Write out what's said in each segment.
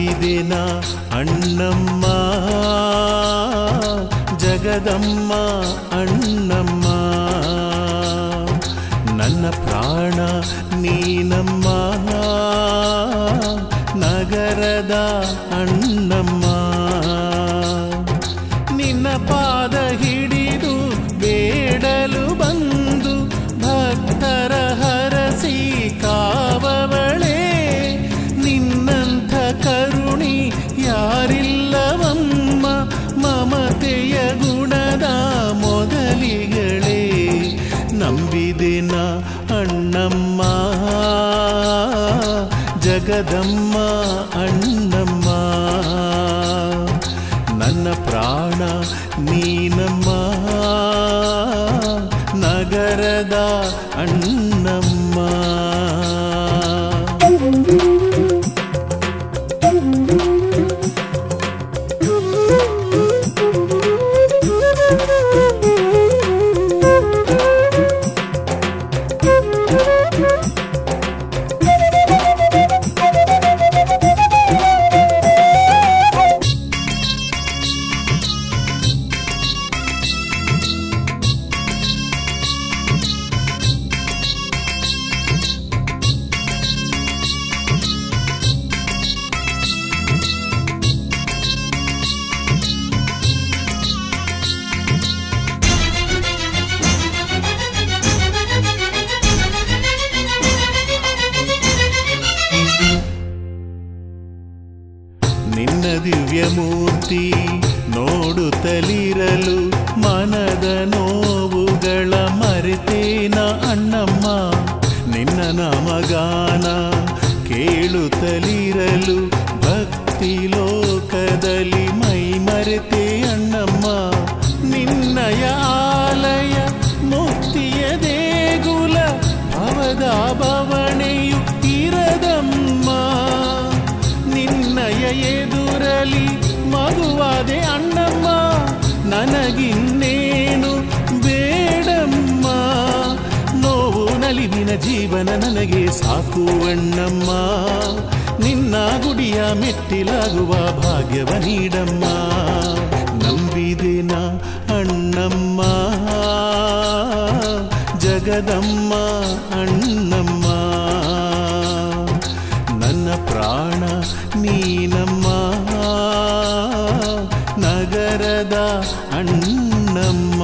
ನಂಬಿದೆನ ಅಣ್ಣಮ್ಮ ಜಗದಮ್ಮ ಅಣ್ಣಮ್ಮ ನನ್ನ ಪ್ರಾಣ ನೀನಮ್ಮ ನಗರದ ಅಣ್ಣಮ್ಮ ನಿನ್ನ ಪಾದ ಹಿಡಿದು ಬೇಡಲು ಬಂದು ಭಕ್ತರ ಹರಸಿ ಕಾವವಳೆ ನಿನ್ನಂಥ ಕರುಣಿ ಯಾರಿಲ್ಲವಮ್ಮ ಮಮತೆಯ ಗುಣದ ಮೊದಲಿಗಳೇ ನಂಬಿದೆನ ಅಣ್ಣಮ್ಮ ಜಗದಮ್ಮ ಅಣ್ಣಮ್ಮ ನನ್ನ ಪ್ರಾಣ ನೀನಮ್ಮ ನಗರದ ಅಣ್ಣಮ್ಮ ನಿನ್ನ ದಿವ್ಯ ಮೂರ್ತಿ ನೋಡುತ್ತಲಿರಲು ಮನದ ನೋವುಗಳ ಮರೆತೇನ ಅಣ್ಣಮ್ಮ ನಿನ್ನ ನಾಮಗಾನ ಕೇಳುತ್ತಲಿರಲು ಭಕ್ತಿ ಲೋಕದಲ್ಲಿ ಮೈ ಮರೆತೆ ಅಣ್ಣಮ್ಮ ನಿನ್ನಯ ಆಲಯ ಮುಕ್ತಿಯ ದೇಗುಲ ಭವದ ಬವಣೆಯು ಇರದಮ್ಮ ನಿನ್ನಯ ಎದುರಲಿ ಮಗುವಾದೆ ಅಣ್ಣಮ್ಮ ನನಗಿನ್ನೇನು ಬೇಡಮ್ಮ ನೋವು ನಲಿವಿನ ಜೀವನ ನನಗೆ ಸಾಕು ಅಣ್ಣಮ್ಮ ನಿನ್ನ ಗುಡಿಯ ಮೆಟ್ಟಿಲಾಗುವ ಭಾಗ್ಯವ ನೀಡಮ್ಮ ನಂಬಿದೆನ ಅಣ್ಣಮ್ಮ ಜಗದಮ್ಮ ಅಣ್ಣಮ್ಮ ನನ್ನ ಪ್ರಾಣ ನೀನಮ್ಮ ನಗರದ ಅಣ್ಣಮ್ಮ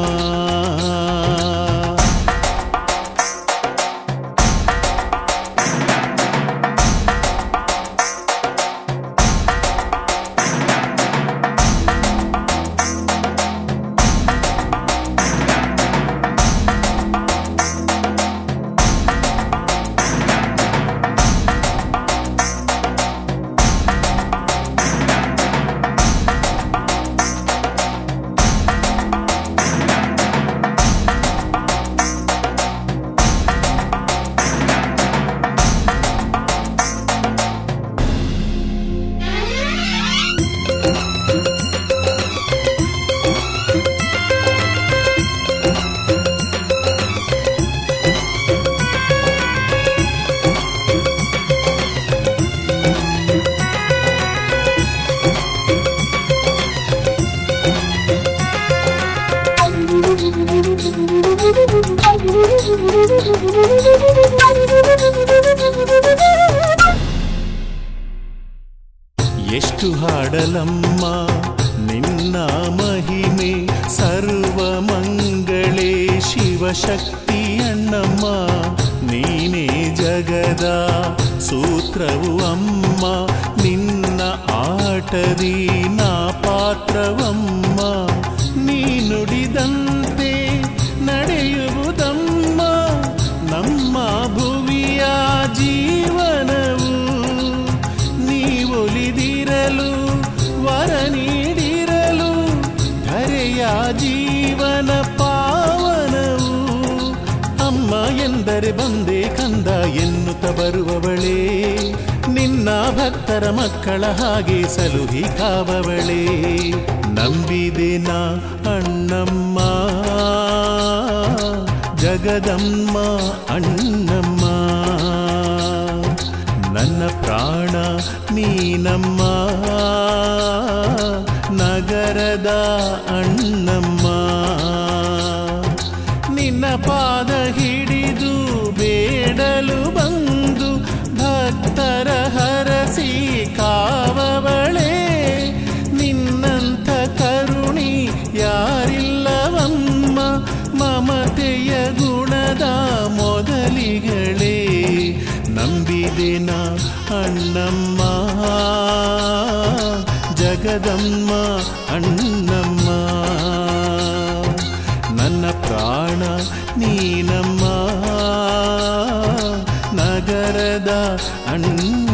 ಎಷ್ಟು ಹಾಡಲಮ್ಮ ನಿನ್ನ ಮಹಿಮೆ ಸರ್ವ ಮಂಗಳೇ ಶಿವಶಕ್ತಿ ಅಣ್ಣಮ್ಮ ನೀನೇ ಜಗದ ಸೂತ್ರವು ಅಮ್ಮ ನಿನ್ನ ಆಟದಿ ನಾ ಪಾತ್ರವಮ್ಮ ನೀ ನುಡಿದಂತೆ ನಡೆಯುವುದಮ್ಮ ನಮ್ಮ ಭುವಿಯ ಜೀವನವು ನೀವೊಲಿದಿರಲು ವರ ನೀಡಿರಲು ಧರೆಯ ಜೀವನ ಪಾವನವು ಅಮ್ಮ ಎಂದರೆ ಬಂದೆ ಕಂದ ಎನ್ನುತ್ತ ಬರುವವಳೇ ನಿನ್ನ ಭಕ್ತರ ಮಕ್ಕಳ ಹಾಗೆ ಸಲುಹಿ ಕಾವವಳೇ ನಂಬಿದೆನ ಅಣ್ಣಮ್ಮ ಜಗದಮ್ಮ ಅಣ್ಣಮ್ಮ ನನ್ನ ಪ್ರಾಣ ನೀನಮ್ಮ ನಗರದ ಅಣ್ಣಮ್ಮ ನಿನ್ನ ಪಾದ ಹಿಡಿದು ಬೇಡಲು ಬಂದು ಭಕ್ತರ ಹರಸಿ ಕಾವವಳೆ ನಿನ್ನಂಥ ಕರುಣಿ ಯಾರಿಲ್ಲವಮ್ಮ ಮಮತೆಯ ಗುಣದ ಮೊದಲಿಗಳೇ ನಂಬಿದೆನ ಅಣ್ಣಮ್ಮ ಜಗದಮ್ಮ ಅಣ್ಣಮ್ಮ ನನ್ನ ಪ್ರಾಣ ನೀನಮ್ಮ ನಗರದ ಅಣ್ಣ